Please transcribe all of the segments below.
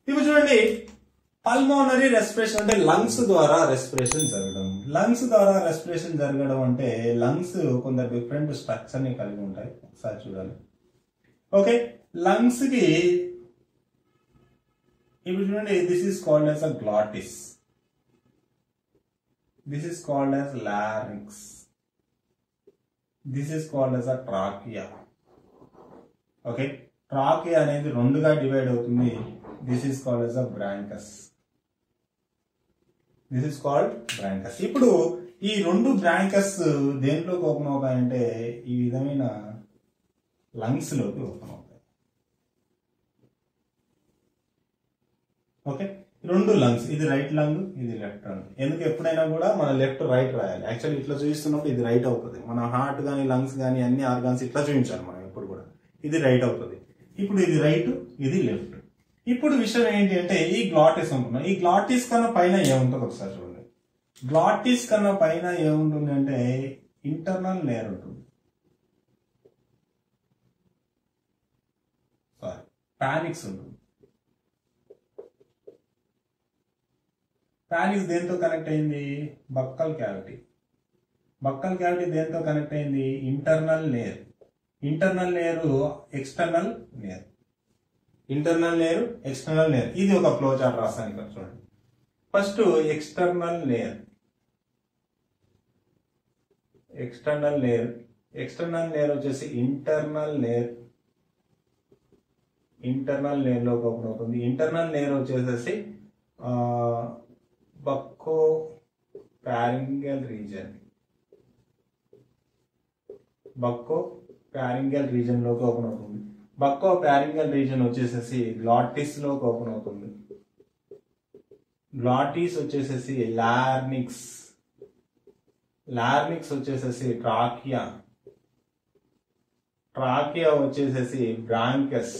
ఇప్పుడు చూడండి pulmonary respiration అంటే లంగ్స్ ద్వారా రెస్పిరేషన్ జరగడం లంగ్స్ ద్వారా రెస్పిరేషన్ జరగడం అంటే లంగ్స్ కొంత డిఫరెంట్ స్ట్రక్చర్ ని కలిగి ఉంటాయి ఒకసారి చూడాలి ఓకే లంగ్స్ కి ఇప్పుడు చూడండి this is called as a glottis this is called as larynx this is called as a trachea okay trachea అనేది రెండుగా డివైడ్ అవుతుంది this is called as a bronchus this is called bronchus ఇప్పుడు ఈ రెండు bronchus దేంట్లోకి open అవుతాయంటే ఈ విధమైన lungs లోకి open అవుతాయి ఓకే రెండు లంగ్స్ ఇది రైట్ లంగ్ ఇది లెఫ్ట్ లంగ్ ఎందుకు ఎప్పుడైనా కూడా మన లెఫ్ట్ రైట్ రాయాలి యాక్చువల్లీ ఇట్లా చూపిస్తున్నప్పుడు ఇది రైట్ అవుతుంది మన హార్ట్ కానీ లంగ్స్ కానీ అన్ని ఆర్గాన్స్ ఇట్లా చూపించాలి మనం ఎప్పుడు కూడా ఇది రైట్ అవుతుంది ఇప్పుడు ఇది రైట్ ఇది లెఫ్ట్ ఇప్పుడు విషయం ఏంటి అంటే ఈ గ్లాటిస్ ఉంటున్నాం ఈ గ్లాటిస్ కన్నా పైన ఏముంటుంది ఒకసారి చూడండి గ్లాటిస్ కన్నా పైన ఏముంటుంది అంటే ఇంటర్నల్ లేయర్ ఉంటుంది సారీ పానిక్స్ ఉంటుంది పానిక్స్ దేంతో కనెక్ట్ అయింది బక్కల్ క్యావిటీ బక్కల్ క్యావిటీ దేంతో కనెక్ట్ అయింది internal layer internal layer external layer internal layer external layer ఇది ఒక ఫ్లో చార్ట్ రాస్తాను ఇక్కడ చూడండి first external layer external layer external layer వచ్చేసి ఇంటర్నల్ లేయర్ ఇంటర్నల్ లేయర్ లోకి ఓపెన్ అవుతుంది ఇంటర్నల్ లేయర్ వచ్చేసేసి bucco pharyngeal region bucco pharyngeal region లోకి ఓపెన్ అవుతుంది బక్కో ప్యారింగల్ రీజన్ వచ్చేసేసి గ్లాటిస్ లోకి ఓపెన్ అవుతుంది గ్లాటిస్ వచ్చేసేసి లార్నిక్స్ లార్నిక్స్ వచ్చేసేసి ట్రాకియా ట్రాకియా వచ్చేసేసి బ్రాంకస్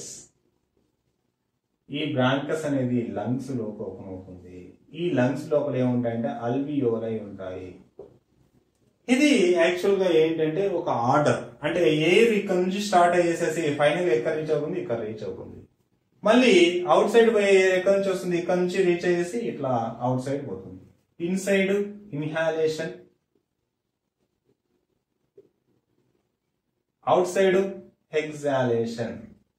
ఈ బ్రాంకస్ అనేది లంగ్స్ లోకి ఓపెన్ అవుతుంది ఈ లంగ్స్ లోపల ఏముంటాయంటే అల్వియోలై ఉంటాయి ఇది యాక్చువల్ గా ఏంటంటే ఒక ఆర్డర్ అంటే ఎయిర్ ఇక్కడ నుంచి స్టార్ట్ అయ్యేసేసి ఫైనల్ ఎక్కడ రీచ్ అవుతుంది ఇక్కడ రీచ్ అవుతుంది మళ్ళీ అవుట్ సైడ్ పోయే ఎయిర్ ఎక్కడ నుంచి వస్తుంది ఇక్కడ నుంచి రీచ్ అయ్యేసి ఇట్లా అవుట్ సైడ్ పోతుంది inside inhalation outside exhalation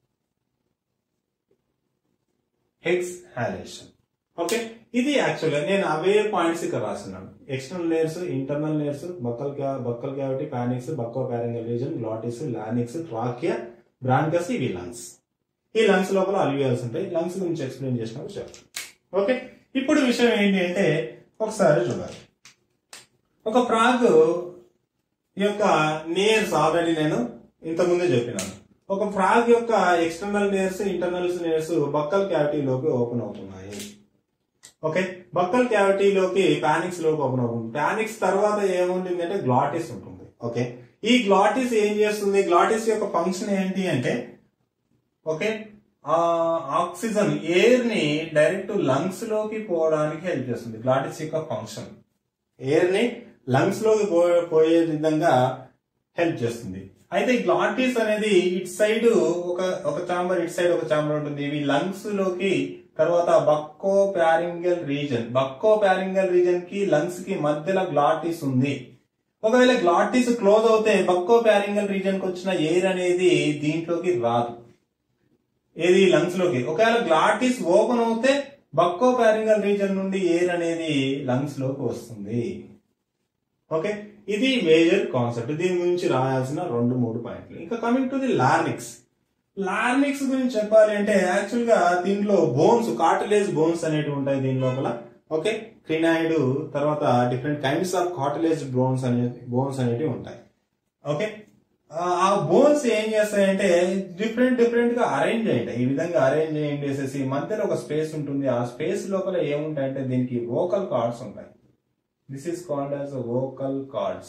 exhalation okay ఇది యాక్చువల్గా నేను అవే పాయింట్స్ ఇక్కడ రాస్తున్నాను external layers internal layers buccal buccal cavity pharynx bucco pharyngeal region glottis larynx trachea bronchus ఇవి లంగ్స్ ఈ లంగ్స్ లోపల అల్వియల్స్ ఉంటాయి లంగ్స్ గురించి ఎక్స్ప్లెయిన్ చేసినప్పుడు చెప్పు ఓకే ఇప్పుడు విషయం ఏంటి అంటే ఒకసారి చూడాలి ఒక ఫ్రాగ్ యొక్క నేర్స్ ఆల్రెడీ నేను ఇంతకుముందే చెప్పినాను ఒక ఫ్రాగ్ యొక్క external layers internal layers buccal క్యావిటీలోకి ఓపెన్ అవుతున్నాయి ఓకే బక్కల్ క్యావిటీలోకి పానిక్స్ లోకి ఓపెన్ అవుతుంది పానిక్స్ తర్వాత ఏముంటుంది అంటే గ్లాటిస్ ఉంటుంది ఓకే ఈ గ్లాటిస్ ఏం చేస్తుంది గ్లాటిస్ యొక్క ఫంక్షన్ ఏంటి అంటే ఓకే ఆక్సిజన్ ఎయిర్ ని డైరెక్ట్ లంగ్స్ లోకి పోవడానికి హెల్ప్ చేస్తుంది గ్లాటిస్ యొక్క ఫంక్షన్ ఎయిర్ ని లంగ్స్ లోకి పో- పోయే విధంగా హెల్ప్ చేస్తుంది అయితే గ్లాటిస్ అనేది ఇట్ సైడ్ ఒక ఒక చాంబర్ ఇట్ సైడ్ ఒక చాంబర్ ఉంటుంది ఇవి లంగ్స్ లోకి తర్వాత bucco pharyngeal region bucco pharyngeal region కి లంగ్స్ కి మధ్యలో గ్లాటిస్ ఉంది ఒకవేళ గ్లాటిస్ క్లోజ్ అవుతే బక్కో ప్యారింగల్ రీజన్ కి వచ్చిన ఎయిర్ అనేది దీంట్లోకి రాదు ఏది లంగ్స్ లోకి ఒకవేళ గ్లాటిస్ ఓపెన్ అవుతే బక్కో ప్యారింగల్ రీజన్ నుండి ఎయిర్ అనేది లంగ్స్ లోకి వస్తుంది ఓకే ఇది మేజర్ కాన్సెప్ట్ దీని గురించి రాయాల్సిన రెండు మూడు పాయింట్లు ఇంకా coming to the larynx larynx గురించి చెప్పాలి అంటే యాక్చువల్ గా దీంట్లో బోన్స్ కార్టిలేజ్ బోన్స్ అనేటివి ఉంటాయి దీని లోపల ఓకే క్రినాయిడ్ తర్వాత different kinds of cartilage bones అనే బోన్స్ అనేటివి ఉంటాయి ఓకే ఆ బోన్స్ ఏం చేస్తాయంటే డిఫరెంట్ డిఫరెంట్ గా అరేంజ్ అయ్యాయి ఈ విధంగా అరేంజ్ అయ్యి చేసేసి మధ్యలో ఒక స్పేస్ ఉంటుంది ఆ స్పేస్ లోపల ఏముంటాయంటే దీనికి వోకల్ కార్డ్స్ ఉంటాయి this is called as vocal cords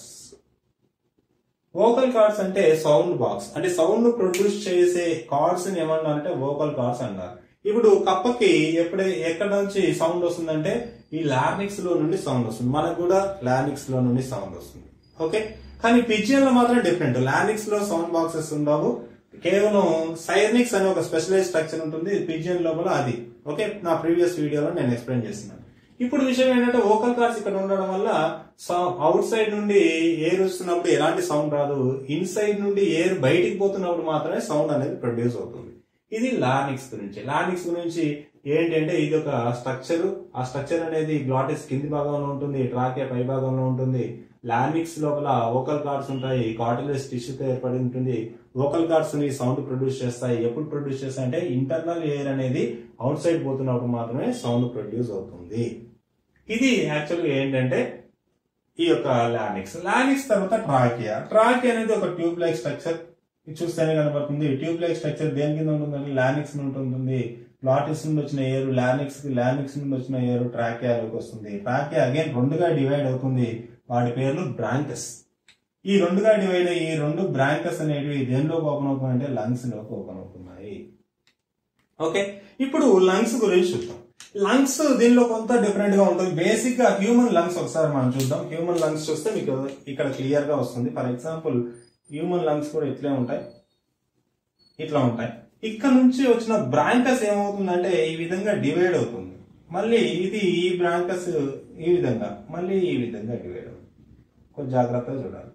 vocal cords అంటే సౌండ్ బాక్స్ అంటే సౌండ్ ప్రొడ్యూస్ చేసే కార్డ్స్ ని ఏమన్నారంటే వోకల్ కార్డ్స్ అన్నారు ఇప్పుడు కప్పకి ఎప్పుడే ఎక్కడ నుంచి సౌండ్ వస్తుందంటే ఈ లార్నిక్స్ లో నుండి సౌండ్ వస్తుంది మనకు కూడా లార్నిక్స్ లో నుండి సౌండ్ వస్తుంది ఓకే కానీ పిజియన్ లో మాత్రం డిఫరెంట్ లార్నిక్స్ లో సౌండ్ బాక్సెస్ ఉండవు కేవలం సైర్నిక్స్ అనే ఒక స్పెషలైజ్ స్ట్రక్చర్ ఉంటుంది పిజియన్ లోపల అది ఓకే నా ప్రీవియస్ వీడియోలో నేను ఎక్స్ప్లెయిన్ చేస్తున్నాను ఇప్పుడు విషయం ఏంటంటే ఓకల్ కార్డ్స్ ఇక్కడ ఉండడం వల్ల అవుట్ సైడ్ నుండి ఎయిర్ వస్తున్నప్పుడు ఎలాంటి సౌండ్ రాదు ఇన్సైడ్ నుండి ఎయిర్ బయటికి పోతున్నప్పుడు మాత్రమే సౌండ్ అనేది ప్రొడ్యూస్ అవుతుంది ఇది లానిక్స్ గురించి లానిక్స్ గురించి ఏంటంటే ఇది ఒక స్ట్రక్చర్ ఆ స్ట్రక్చర్ అనేది గ్లాటిస్ కింది భాగంలో ఉంటుంది ట్రాకియా పై భాగంలో ఉంటుంది లానిక్స్ లోపల ఓకల్ కార్డ్స్ ఉంటాయి కార్టిలేజ్ టిష్యూతో ఏర్పడి ఉంటుంది ఓకల్ కార్డ్స్ ని సౌండ్ ప్రొడ్యూస్ చేస్తాయి ఎప్పుడు ప్రొడ్యూస్ చేస్తాయి అంటే ఇంటర్నల్ ఎయిర్ అనేది అవుట్ సైడ్ పోతున్నప్పుడు మాత్రమే సౌండ్ ప్రొడ్యూస్ అవుతుంది ఇది యాక్చువల్గా ఏంటంటే ఈ యొక్క లానిక్స్ లానిక్స్ తర్వాత ట్రాకియా ట్రాకియా అనేది ఒక ట్యూబ్ లైక్ స్ట్రక్చర్ ఇది చూస్తేనే కనబడుతుంది ట్యూబ్ లైక్ స్ట్రక్చర్ దేని కింద ఉంటుందంటే లానిక్స్ నుండి ఉంటుంది ప్లాటిస్ నుండి వచ్చిన ఎయిర్ లానిక్స్ కి లానిక్స్ నుండి వచ్చిన ఎయిర్ ట్రాకియాలోకి వస్తుంది ట్రాకియా అగైన్ రెండుగా డివైడ్ అవుతుంది వాటి పేర్లు బ్రాంకస్ ఈ రెండుగా డివైడ్ అయ్యి ఈ రెండు బ్రాంకస్ అనేవి దేనిలోకి ఓపెన్ అవుతున్నాయంటే లంగ్స్ లోకి ఓపెన్ అవుతున్నాయి ఓకే ఇప్పుడు లంగ్స్ గురించి చూద్దాం లంగ్స్ దీనిలో కొంత డిఫరెంట్ గా ఉంటుంది బేసిక్ గా హ్యూమన్ లంగ్స్ ఒకసారి మనం చూద్దాం హ్యూమన్ లంగ్స్ చూస్తే మీకు ఇక్కడ క్లియర్ గా వస్తుంది ఫర్ ఎగ్జాంపుల్ హ్యూమన్ లంగ్స్ కూడా ఇట్లే ఉంటాయి ఇట్లా ఉంటాయి ఇక్కడ నుంచి వచ్చిన బ్రాంకస్ ఏమవుతుందంటే ఈ విధంగా డివైడ్ అవుతుంది మళ్ళీ ఇది ఈ బ్రాంకస్ ఈ విధంగా మళ్ళీ ఈ విధంగా డివైడ్ అవుతుంది కొంచెం జాగ్రత్తగా చూడాలి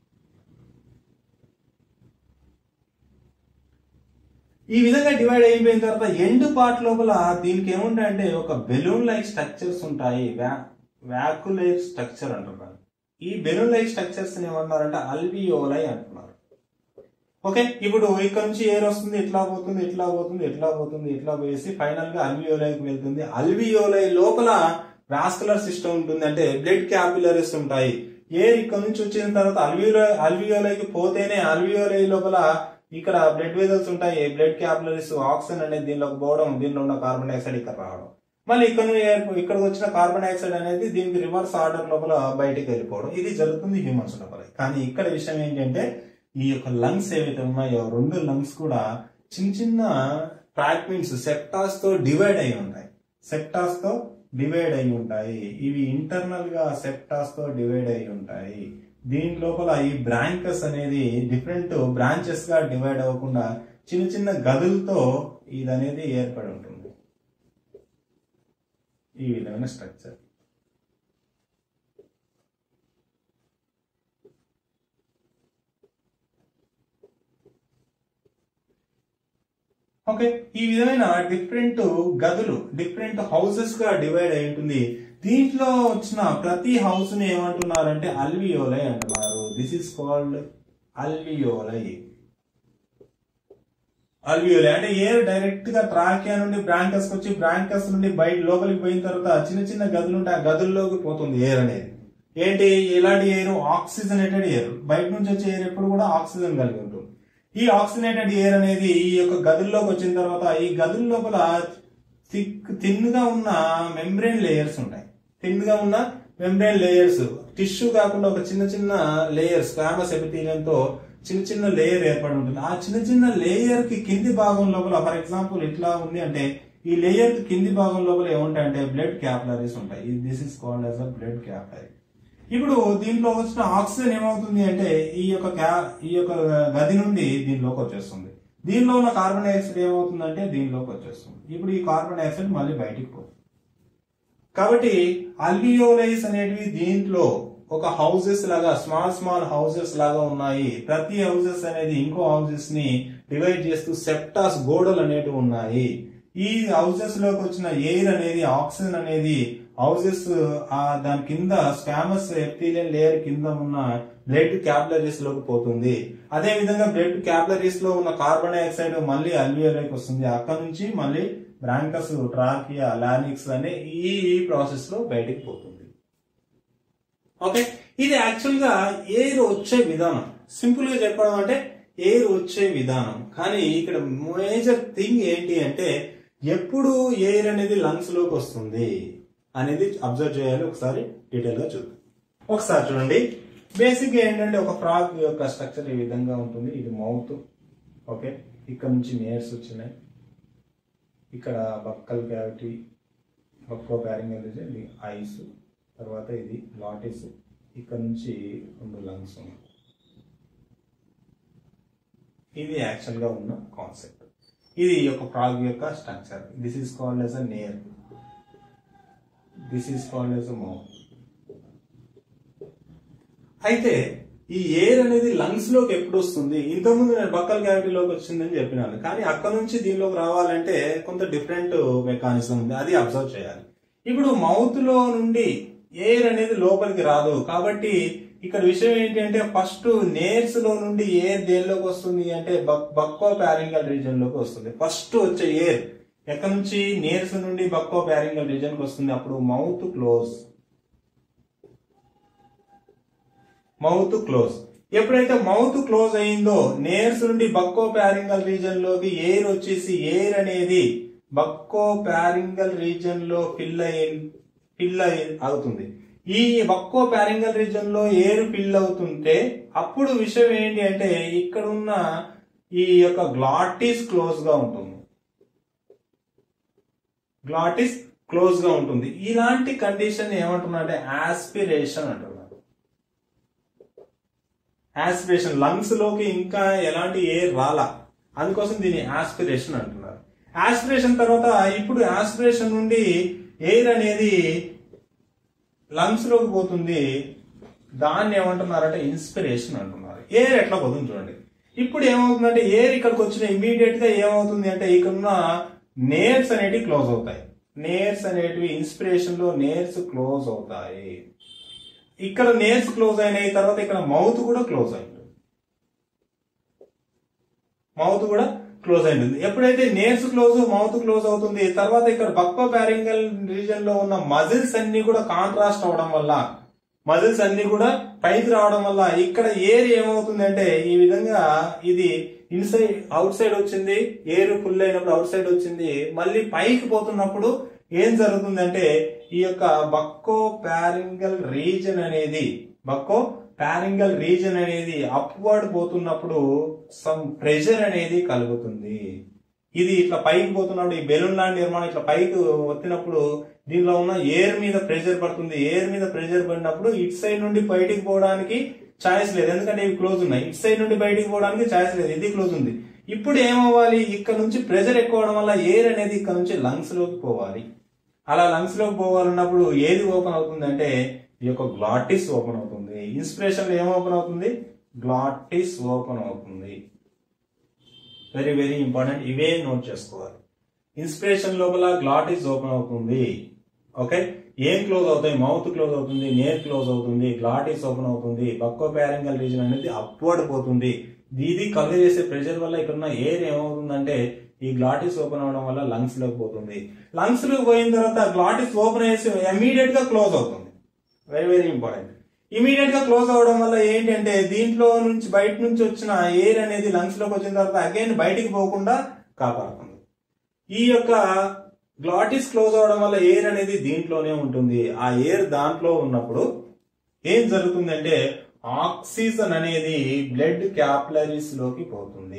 ఈ విధంగా డివైడ్ అయిపోయిన తర్వాత ఎండ్ పార్ట్ లోపల దీనికి ఏముంటాయంటే ఒక బెలూన్ లైక్ స్ట్రక్చర్స్ ఉంటాయి వ్యాకులైక్ స్ట్రక్చర్ అంటున్నారు ఈ బెలూన్ లైక్ స్ట్రక్చర్స్ ఏమన్నారంటే అల్వియోలై అంటున్నారు ఓకే ఇప్పుడు ఇక్కడ నుంచి ఎయిర్ వస్తుంది ఇట్లా పోతుంది ఇట్లా పోతుంది ఇట్లా పోతుంది ఇట్లా పోయేసి ఫైనల్ గా అల్వియోలైకి వెళ్తుంది అల్వియోలై లోపల వాస్కులర్ సిస్టమ్ ఉంటుంది అంటే బ్లడ్ క్యాపిలరీస్ ఉంటాయి ఎయిర్ ఇక్కడ నుంచి వచ్చిన తర్వాత అల్వియోలై అల్వియోలైకి పోతేనే అల్వియోలై లోపల ఇక్కడ బ్లడ్ వెజల్స్ ఉంటాయి బ్లడ్ క్యాపిలరీస్ ఆక్సిజన్ అనేది దీనిలోకి పోవడం దీనిలో ఉన్న కార్బన్ డైఆక్సైడ్ ఇక్కడ రావడం మళ్ళీ ఇక్కడ నుంచి air- ఇక్కడికి వచ్చిన కార్బన్ డైఆక్సైడ్ అనేది దీనికి రివర్స్ ఆర్డర్ లోపల బయటికి వెళ్ళిపోవడం ఇది జరుగుతుంది హ్యూమన్స్ లోపల కానీ ఇక్కడ విషయం ఏంటంటే ఈ యొక్క లంగ్స్ ఏవైతే ఉన్నాయో రెండు లంగ్స్ కూడా చిన్న చిన్న ఫ్రాగ్మెంట్స్ సెప్టాస్ తో డివైడ్ అయి ఉంటాయి సెప్టాస్ తో డివైడ్ అయి ఉంటాయి ఇవి ఇంటర్నల్ గా సెప్టాస్ తో డివైడ్ అయి ఉంటాయి దీని లోపల ఈ బ్రాంకస్ అనేది డిఫరెంట్ బ్రాంచెస్ గా డివైడ్ అవ్వకుండా చిన్న చిన్న గదులతో ఇది అనేది ఏర్పడి ఉంటుంది ఈ విధమైన స్ట్రక్చర్ ఓకే ఈ విధమైన డిఫరెంట్ గదులు డిఫరెంట్ హౌసెస్ గా డివైడ్ అయి ఉంటుంది దీంట్లో వచ్చిన ప్రతి హౌస్ ని ఏమంటున్నారంటే అల్వియోలై అంటున్నారు this is called alveoli alveoli అంటే ఎయిర్ డైరెక్ట్ గా ట్రాకియా నుండి బ్రాంకస్ వచ్చి బ్రాంకస్ నుండి బయట లోపలికి పోయిన తర్వాత చిన్న చిన్న గదులు ఉంటాయి ఆ గదుల్లోకి పోతుంది ఎయిర్ అనేది ఏంటి ఎలాంటి ఎయిర్ ఆక్సిజనేటెడ్ ఎయిర్ బయట నుంచి వచ్చే ఎయిర్ ఎప్పుడు కూడా ఆక్సిజన్ కలిగి ఉంటుంది ఈ ఆక్సిజనేటెడ్ ఎయిర్ అనేది ఈ యొక్క గదుల్లోకి వచ్చిన తర్వాత ఈ గదుల లోపల థిక్ థిన్ గా ఉన్న మెంబ్రెయిన్ లేయర్స్ ఉంటాయి థిన్ గా ఉన్న మెంబ్రెయిన్ లేయర్స్ టిష్యూ కాకుండా ఒక చిన్న చిన్న లేయర్స్ స్క్వామస్ తో చిన్న చిన్న లేయర్ ఏర్పడి ఉంటుంది ఆ చిన్న చిన్న లేయర్ కి కింది భాగం లోపల ఫర్ ఎగ్జాంపుల్ ఇట్లా ఉంది అంటే ఈ లేయర్ కి కింది భాగం లోపల ఏముంటాయంటే బ్లడ్ క్యాపిలరీస్ ఉంటాయి this is called as a blood capillary ఇప్పుడు దీంట్లో వచ్చిన ఆక్సిజన్ ఏమవుతుంది అంటే ఈ యొక్క క్యా- ఈ యొక్క గది నుండి దీనిలోకి వచ్చేస్తుంది దీనిలో ఉన్న కార్బన్ డైఆక్సైడ్ ఏమవుతుందంటే దీనిలోకి వచ్చేస్తుంది ఇప్పుడు ఈ కార్బన్ డైఆక్సైడ్ మళ్ళీ బయటికి పోతుంది కాబట్టి అల్వియోలైస్ అనేటివి దీంట్లో ఒక హౌసెస్ లాగా స్మాల్ స్మాల్ హౌసెస్ లాగా ఉన్నాయి ప్రతి హౌసెస్ అనేది ఇంకో హౌసెస్ ని డివైడ్ చేస్తూ సెప్టాస్ గోడలు అనేటివి ఉన్నాయి ఈ హౌసెస్ లోకి వచ్చిన ఎయిర్ అనేది ఆక్సిజన్ అనేది హౌసెస్ ఆ దాని కింద స్కామస్ ఎప్థీలియన్ లేయర్ కింద ఉన్న బ్లడ్ క్యాపిలరీస్ లోకి పోతుంది అదే విధంగా బ్లడ్ క్యాపిలరీస్ లో ఉన్న కార్బన్ డైఆక్సైడ్ మళ్ళీ అల్వియోలోకి వస్తుంది అక్కడ నుంచి మళ్ళీ బ్రాంకస్ ట్రాకియా లానిక్స్ అనే ఈ ఈ ప్రాసెస్ లో బయటికి పోతుంది ఓకే ఇది యాక్చువల్ గా ఎయిర్ వచ్చే విధానం సింపుల్ గా చెప్పడం అంటే ఎయిర్ వచ్చే విధానం కానీ ఇక్కడ మేజర్ థింగ్ ఏంటి అంటే ఎప్పుడు ఎయిర్ అనేది లంగ్స్ లోకి వస్తుంది అనేది అబ్జర్వ్ చేయాలి ఒకసారి డీటెయిల్ గా చూద్దాం ఒకసారి చూడండి బేసిక్ గా ఏంటంటే ఒక ఫ్రాగ్ యొక్క స్ట్రక్చర్ ఈ విధంగా ఉంటుంది ఇది మౌత్ ఓకే ఇక్కడ నుంచి నేర్స్ వచ్చినాయి ఇక్కడ బక్కల్ క్యావిటీ బక్కో ప్యారింగ్ ఇది ఐస్ తర్వాత ఇది లాటిస్ ఇక్కడ నుంచి రెండు లంగ్స్ ఉన్నాయి ఇది యాక్చువల్ గా ఉన్న కాన్సెప్ట్ ఇది ఒక ఫ్రాగ్ యొక్క structure this is called as a nare this is called as a mouth అయితే ఈ ఎయిర్ అనేది లంగ్స్ లోకి ఎప్పుడు వస్తుంది ఇంతకుముందు నేను బక్కల్ క్యావిటీలోకి వచ్చిందని చెప్పినాను కానీ అక్కడ నుంచి దీనిలోకి రావాలంటే కొంత డిఫరెంట్ మెకానిజం ఉంది అది అబ్జర్వ్ చేయాలి ఇప్పుడు మౌత్ లో నుండి ఎయిర్ అనేది లోపలికి రాదు కాబట్టి ఇక్కడ విషయం ఏంటి అంటే ఫస్ట్ నేర్స్ లో నుండి ఎయిర్ దేనిలోకి వస్తుంది అంటే బక్కో ప్యారింగల్ రీజన్ లోకి వస్తుంది ఫస్ట్ వచ్చే ఎయిర్ ఎక్కడ నుంచి నేర్స్ నుండి బక్కో ప్యారింగల్ రీజన్ కి వస్తుంది అప్పుడు మౌత్ క్లోజ్ మౌత్ క్లోజ్ ఎప్పుడైతే మౌత్ క్లోజ్ అయిందో నేర్స్ నుండి బక్కో ప్యారింగల్ రీజన్ లోకి ఎయిర్ వచ్చేసి ఎయిర్ అనేది బక్కో ప్యారింగల్ రీజన్ లో ఫిల్ అయి ఫిల్ అయి అవుతుంది ఈ బక్కో ప్యారింగల్ రీజన్ లో ఎయిర్ ఫిల్ అవుతుంటే అప్పుడు విషయం ఏంటి అంటే ఇక్కడ ఉన్న ఈ యొక్క గ్లాటిస్ క్లోజ్ గా ఉంటుంది గ్లాటిస్ క్లోజ్ గా ఉంటుంది ఇలాంటి కండిషన్ ఏమంటున్నా అంటే ఆస్పిరేషన్ అంటున్నారు ఆస్పిరేషన్ లంగ్స్ లోకి ఇంకా ఎలాంటి ఎయిర్ రాలా అందుకోసం దీన్ని ఆస్పిరేషన్ అంటున్నారు ఆస్పిరేషన్ తర్వాత ఇప్పుడు ఆస్పిరేషన్ నుండి ఎయిర్ అనేది లంగ్స్ లోకి పోతుంది దాన్ని ఏమంటున్నారంటే ఇన్స్పిరేషన్ అంటున్నారు ఎయిర్ ఎట్లా పోతుంది చూడండి ఇప్పుడు ఏమవుతుందంటే ఎయిర్ ఇక్కడికి వచ్చిన ఇమీడియట్ గా ఏమవుతుంది అంటే ఇక్కడ ఉన్న నేర్స్ అనేటివి క్లోజ్ అవుతాయి నేర్స్ అనేటివి ఇన్స్పిరేషన్ లో నేర్స్ క్లోజ్ అవుతాయి ఇక్కడ నేర్స్ క్లోజ్ అయినాయి తర్వాత ఇక్కడ మౌత్ కూడా క్లోజ్ అయింది మౌత్ కూడా క్లోజ్ అయింది ఎప్పుడైతే నేర్స్ క్లోజ్ మౌత్ క్లోజ్ అవుతుంది తర్వాత ఇక్కడ బక్కో ప్యారింగల్ రీజన్ లో ఉన్న మజిల్స్ అన్ని కూడా కాంట్రాస్ట్ అవడం వల్ల మజిల్స్ అన్ని కూడా పైకి రావడం వల్ల ఇక్కడ ఎయిర్ ఏమవుతుంది అంటే ఈ విధంగా ఇది ఇన్సైడ్ అవుట్ సైడ్ వచ్చింది ఎయిర్ ఫుల్ అయినప్పుడు అవుట్ సైడ్ వచ్చింది మళ్ళీ పైకి పోతున్నప్పుడు ఏం జరుగుతుంది అంటే ఈ యొక్క బక్కో ప్యారింగల్ రీజన్ అనేది బక్కో ప్యారింగల్ రీజన్ అనేది అప్వర్డ్ పోతున్నప్పుడు సమ్ ప్రెషర్ అనేది కలుగుతుంది ఇది ఇట్లా పైకి పోతున్నప్పుడు ఈ బెలూన్ లాంటి నిర్మాణం ఇట్లా పైకి వచ్చినప్పుడు దీనిలో ఉన్న ఎయిర్ మీద ప్రెషర్ పడుతుంది ఎయిర్ మీద ప్రెషర్ పడినప్పుడు ఇటు సైడ్ నుండి బయటికి పోవడానికి ఛాయిస్ లేదు ఎందుకంటే ఇవి క్లోజ్ ఉన్నాయి ఇటు సైడ్ నుండి బయటికి పోవడానికి ఛాయిస్ లేదు ఇది క్లోజ్ ఉంది ఇప్పుడు ఏమవ్వాలి ఇక్కడ నుంచి ప్రెషర్ ఎక్కువ అవడం వల్ల ఎయిర్ అనేది ఇక్కడ నుంచి లంగ్స్ లోకి పోవాలి అలా లంగ్స్ లోకి పోవాలన్నప్పుడు ఏది ఓపెన్ అవుతుంది అంటే ఈ యొక్క గ్లాటిస్ ఓపెన్ అవుతుంది ఇన్స్పిరేషన్ ఏం ఓపెన్ అవుతుంది గ్లాటిస్ ఓపెన్ అవుతుంది వెరీ వెరీ ఇంపార్టెంట్ ఇవే నోట్ చేసుకోవాలి ఇన్స్పిరేషన్ లోపల గ్లాటిస్ ఓపెన్ అవుతుంది ఓకే ఏం క్లోజ్ అవుతాయి మౌత్ క్లోజ్ అవుతుంది నేర్ క్లోజ్ అవుతుంది గ్లాటిస్ ఓపెన్ అవుతుంది బక్కో ప్యారింగల్ రీజన్ అనేది అప్వర్డ్ పోతుంది ఇది కవర్ చేసే ప్రెషర్ వల్ల ఇక్కడ ఉన్న ఎయిర్ ఏమవుతుందంటే ఈ గ్లాటిస్ ఓపెన్ అవడం వల్ల లంగ్స్ లోకి పోతుంది లంగ్స్ లోకి పోయిన తర్వాత గ్లాటిస్ ఓపెన్ చేసి ఇమీడియట్ గా క్లోజ్ అవుతుంది వెరీ వెరీ ఇంపార్టెంట్ ఇమీడియట్ గా క్లోజ్ అవడం వల్ల ఏంటంటే దీంట్లో నుంచి బయట నుంచి వచ్చిన ఎయిర్ అనేది లంగ్స్ లోకి వచ్చిన తర్వాత అగైన్ బయటికి పోకుండా కాపాడుతుంది ఈ యొక్క గ్లాటిస్ క్లోజ్ అవడం వల్ల ఎయిర్ అనేది దీంట్లోనే ఉంటుంది ఆ ఎయిర్ దాంట్లో ఉన్నప్పుడు ఏం జరుగుతుందంటే ఆక్సిజన్ అనేది బ్లడ్ క్యాపిలరీస్ లోకి పోతుంది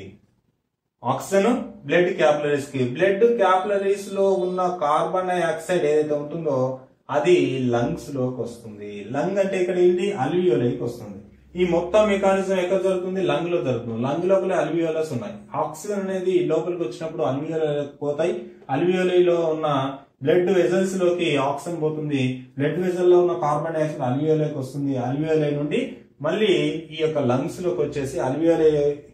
ఆక్సిజన్ బ్లడ్ క్యాపిలరీస్ కి బ్లడ్ క్యాపిలరీస్ లో ఉన్న కార్బన్ డైఆక్సైడ్ ఏదైతే ఉంటుందో అది లంగ్స్ లోకి వస్తుంది లంగ్ అంటే ఇక్కడ ఏంటి అల్వియోలకి వస్తుంది ఈ మొత్తం మెకానిజం ఎక్కడ జరుగుతుంది లంగ్ లో జరుగుతుంది లంగ్ లోపల అల్వియోలస్ ఉన్నాయి ఆక్సిజన్ అనేది లోపలికి వచ్చినప్పుడు అల్వియోలకి పోతాయి అల్వియోలలో ఉన్న బ్లడ్ వెజల్స్ లోకి ఆక్సిజన్ పోతుంది బ్లడ్ వెజల్ లో ఉన్న కార్బన్ డైఆక్సైడ్ అల్వియోలకి వస్తుంది అల్వియోలై నుండి మళ్ళీ ఈ యొక్క లంగ్స్ లోకి వచ్చేసి అల్వియోలై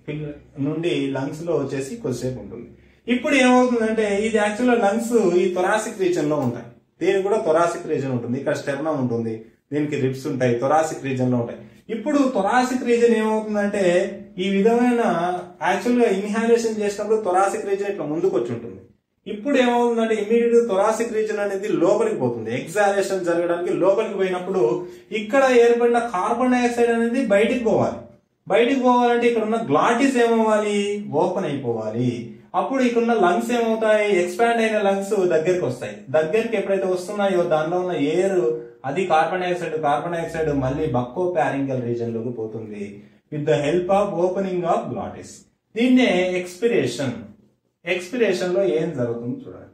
నుండి లంగ్స్ లో వచ్చేసి కొద్దిసేపు ఉంటుంది ఇప్పుడు ఏమవుతుందంటే ఇది యాక్చువల్గా లంగ్స్ ఈ థొరాసిక్ రీజన్ లో ఉంటాయి దీనికి కూడా థొరాసిక్ రీజన్ ఉంటుంది ఇక్కడ స్టెర్నం ఉంటుంది దీనికి రిప్స్ ఉంటాయి థొరాసిక్ రీజన్ లో ఉంటాయి ఇప్పుడు థొరాసిక్ రీజన్ ఏమవుతుందంటే ఈ విధమైన యాక్చువల్ గా ఇన్హాలేషన్ చేసినప్పుడు థొరాసిక్ రీజన్ ఇట్లా ముందుకు వచ్చి ఉంటుంది ఇప్పుడు ఏమవుతుందంటే ఇమీడియట్ థొరాసిక్ రీజన్ అనేది లోపలికి పోతుంది ఎగ్జాలేషన్ జరగడానికి లోపలికి పోయినప్పుడు ఇక్కడ ఏర్పడిన కార్బన్ డైఆక్సైడ్ అనేది బయటికి పోవాలి బయటికి పోవాలంటే ఇక్కడ ఉన్న గ్లాటిస్ ఏమవ్వాలి ఓపెన్ అయిపోవాలి అప్పుడు ఇక్కడ ఉన్న లంగ్స్ ఏమవుతాయి ఎక్స్పాండ్ అయిన లంగ్స్ దగ్గరికి వస్తాయి దగ్గరికి ఎప్పుడైతే వస్తున్నాయో దానిలో ఉన్న ఎయిర్ అది కార్బన్ డైఆక్సైడ్ కార్బన్ డైఆక్సైడ్ మళ్ళీ బక్కో ప్యారింగల్ రీజన్ లోకి పోతుంది with the help of opening of glottis దీన్నే ఎక్స్పిరేషన్ ఎక్స్పిరేషన్ లో ఏం జరుగుతుంది చూడండి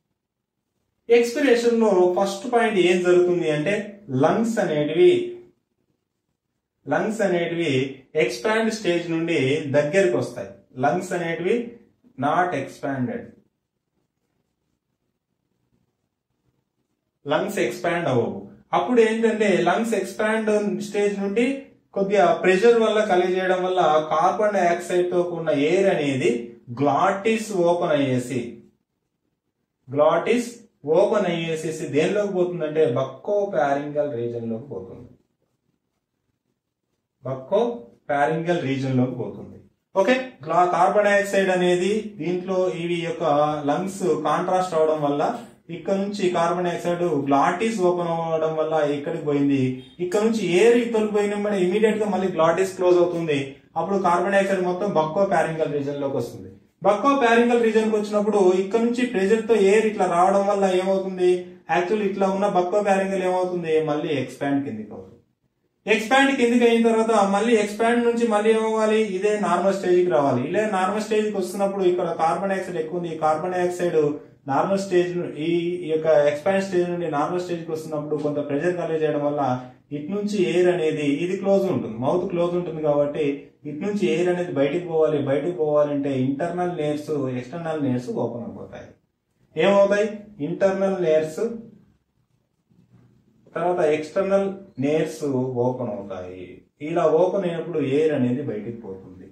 ఎక్స్పిరేషన్ లో ఫస్ట్ పాయింట్ ఏం జరుగుతుంది అంటే లంగ్స్ అనేటివి లంగ్స్ అనేటివి ఎక్స్పాండ్ స్టేజ్ నుండి దగ్గరికి వస్తాయి లంగ్స్ అనేటివి నాట్ ఎక్స్పాండెడ్ లంగ్స్ ఎక్స్పాండ్ అవ్వవు అప్పుడు ఏంటంటే లంగ్స్ ఎక్స్పాండ్ స్టేజ్ నుండి కొద్దిగా ప్రెషర్ వల్ల కలిగజేయడం వల్ల కార్బన్ డైఆక్సైడ్ తో కూడిన ఎయిర్ అనేది గ్లాటిస్ ఓపెన్ అయ్యేసి గ్లాటిస్ ఓపెన్ అయ్యేసేసి దేనిలోకి పోతుందంటే బక్కో ప్యారింగల్ రీజన్ లోకి పోతుంది బక్కో ప్యారింగల్ రీజన్ లోకి పోతుంది ఓకే కార్బన్ డైఆక్సైడ్ అనేది దీంట్లో ఇవి యొక్క లంగ్స్ కాంట్రాస్ట్ అవడం వల్ల ఇక్కడ నుంచి కార్బన్ డైఆక్సైడ్ గ్లాటిస్ ఓపెన్ అవ్వడం వల్ల ఇక్కడికి పోయింది ఇక్కడ నుంచి ఎయిర్ ఇక్కడికి పోయిన ఇమీడియట్ గా మళ్ళీ గ్లాటిస్ క్లోజ్ అవుతుంది అప్పుడు కార్బన్ డైఆక్సైడ్ మొత్తం బక్కో ప్యారింగల్ రీజన్ లోకి వస్తుంది బక్కో ప్యారింగల్ రీజన్ కి వచ్చినప్పుడు ఇక్కడ నుంచి ప్రెజర్ తో ఎయిర్ ఇట్లా రావడం వల్ల ఏమవుతుంది యాక్చువల్ ఇట్లా ఉన్న బక్కో ప్యారింగల్ ఏమవుతుంది మళ్ళీ ఎక్స్పాండ్ కిందికి అవుతుంది ఎక్స్పాండ్ కిందికి అయిన తర్వాత మళ్ళీ ఎక్స్పాండ్ నుంచి మళ్ళీ ఏమవ్వాలి ఇదే నార్మల్ స్టేజ్ కి రావాలి ఇలా నార్మల్ స్టేజ్ కి వస్తున్నప్పుడు ఇక్కడ కార్బన్ డైఆక్సైడ్ ఎక్కువ ఉంది ఈ కార్బన్ డైఆక్సైడ్ నార్మల్ స్టేజ్ ను- ఈ ఈ యొక్క ఎక్స్పాండ్ స్టేజ్ నుండి నార్మల్ స్టేజ్ కి వస్తున్నప్పుడు కొంత ప్రెషర్ కలిగి చేయడం వల్ల ఇటు నుంచి ఎయిర్ అనేది ఇది క్లోజ్ ఉంటుంది మౌత్ క్లోజ్ ఉంటుంది కాబట్టి ఇటు నుంచి ఎయిర్ అనేది బయటికి పోవాలి బయటికి పోవాలంటే internal layers external layers open అయిపోతాయి ఏమవుతాయి ఇంటర్నల్ లేయర్స్ తర్వాత ఎక్స్టర్నల్ నేర్స్ ఓపెన్ అవుతాయి ఇలా ఓపెన్ అయినప్పుడు ఎయిర్ అనేది బయటికి పోతుంది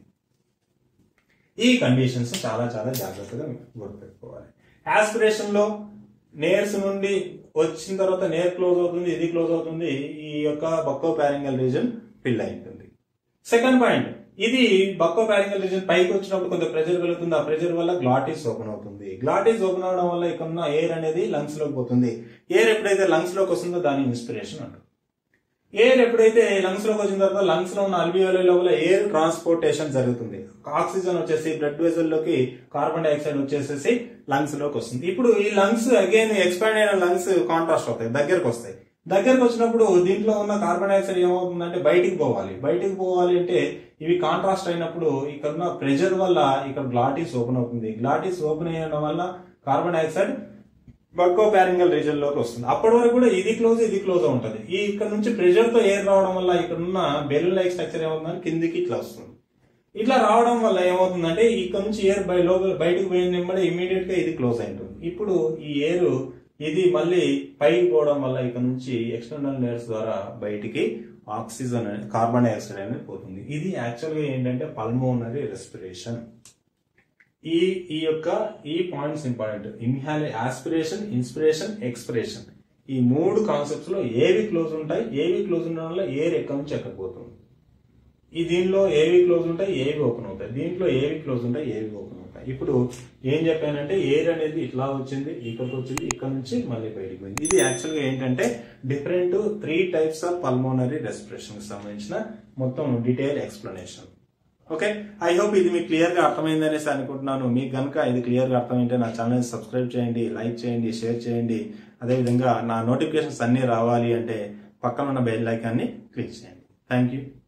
ఈ కండిషన్స్ చాలా చాలా జాగ్రత్తగా గుర్తుపెట్టుకోవాలి ఆస్పిరేషన్ లో నేర్స్ నుండి వచ్చిన తర్వాత నేర్ క్లోజ్ అవుతుంది ఇది క్లోజ్ అవుతుంది ఈ యొక్క బక్కో ప్యారింగల్ రీజన్ ఫిల్ అవుతుంది సెకండ్ పాయింట్ ఇది బక్కో ప్యారింగల్ రీజన్ పైకి వచ్చినప్పుడు కొంత ప్రెజర్ కలుగుతుంది ఆ ప్రెజర్ వల్ల గ్లాటిస్ ఓపెన్ అవుతుంది గ్లాటిస్ ఓపెన్ అవడం వల్ల ఇక్కడ ఉన్న ఎయిర్ అనేది లంగ్స్ లోకి పోతుంది ఎయిర్ ఎప్పుడైతే లంగ్స్ లోకి వస్తుందో దాని ఇన్స్పిరేషన్ అంటారు ఎయిర్ ఎప్పుడైతే లంగ్స్ లోకి వచ్చిన తర్వాత లంగ్స్ లో ఉన్న అల్వియోలై లోపల ఎయిర్ ట్రాన్స్పోర్టేషన్ జరుగుతుంది ఆక్సిజన్ వచ్చేసి బ్లడ్ వెజల్ లోకి కార్బన్ డైఆక్సైడ్ వచ్చేసేసి లంగ్స్ లోకి వస్తుంది ఇప్పుడు ఈ లంగ్స్ అగైన్ ఎక్స్పాండ్ అయిన లంగ్స్ కాంట్రాస్ట్ అవుతాయి దగ్గరకు వస్తాయి దగ్గరకు వచ్చినప్పుడు దీంట్లో ఉన్న కార్బన్ డైఆక్సైడ్ ఏమవుతుందంటే బయటికి పోవాలి బయటికి పోవాలి అంటే ఇవి కాంట్రాస్ట్ అయినప్పుడు ఇక్కడ ఉన్న ప్రెషర్ వల్ల ఇక్కడ గ్లాటిస్ ఓపెన్ అవుతుంది గ్లాటిస్ ఓపెన్ అయ్యడం వల్ల carbon dioxide bucco pharyngeal region లోకి వస్తుంది అప్పటి వరకు కూడా ఇది క్లోజ్ ఇది క్లోజ్ ఉంటుంది ఈ ఇక్కడ నుంచి ప్రెషర్ తో ఎయిర్ రావడం వల్ల ఇక్కడ ఉన్న బెలూన్ లైక్ స్ట్రక్చర్ ఏమవుతుందని కిందికి ఇట్లా వస్తుంది ఇట్లా రావడం వల్ల ఏమవుతుందంటే ఇక్కడ నుంచి ఎయిర్ బయ లోపల బయటకు పోయిన వెంబడి ఇమీడియట్ గా ఇది క్లోజ్ అయింటుంది ఇప్పుడు ఈ ఎయిర్ ఇది మళ్ళీ పైకి పోవడం వల్ల ఇక్కడ నుంచి ఎక్స్టర్నల్ లేయర్స్ ద్వారా బయటికి ఆక్సిజన్ అనేది కార్బన్ డైఆక్సైడ్ అనేది పోతుంది ఇది యాక్చువల్ గా ఏంటంటే పల్మోనరీ రెస్పిరేషన్ ఈ ఈ యొక్క ఈ points important inhale aspiration inspiration expiration ఈ మూడు కాన్సెప్ట్స్ లో ఏవి క్లోజ్ ఉంటాయి ఏవి క్లోజ్ ఉండడం వల్ల ఎయిర్ ఎక్కడి నుంచి ఎక్కడ పోతుంది ఈ దీనిలో ఏవి క్లోజ్ ఉంటాయి ఏవి ఓపెన్ అవుతాయి దీంట్లో ఏవి క్లోజ్ ఉంటాయి ఏవి ఓపెన్ అవుతాయి ఇప్పుడు ఏం చెప్పానంటే ఎయిర్ అనేది ఇట్లా వచ్చింది ఇక్కడికి వచ్చింది ఇక్కడ నుంచి మళ్ళీ బయటికి పోయింది ఇది యాక్చువల్ గా ఏంటంటే different three types of pulmonary respiration కి సంబంధించిన మొత్తం detail explanation okay I hope ఇది మీకు క్లియర్ గా అర్థమైంది అనేసి అనుకుంటున్నాను మీకు కనుక ఇది క్లియర్ గా అర్థమైంటే నా ఛానల్ సబ్స్క్రైబ్ చేయండి లైక్ చేయండి షేర్ చేయండి అదేవిధంగా నా నోటిఫికేషన్స్ అన్ని రావాలి అంటే పక్కన ఉన్న బెల్ ఐకాన్ని క్లిక్ చేయండి థ్యాంక్ యూ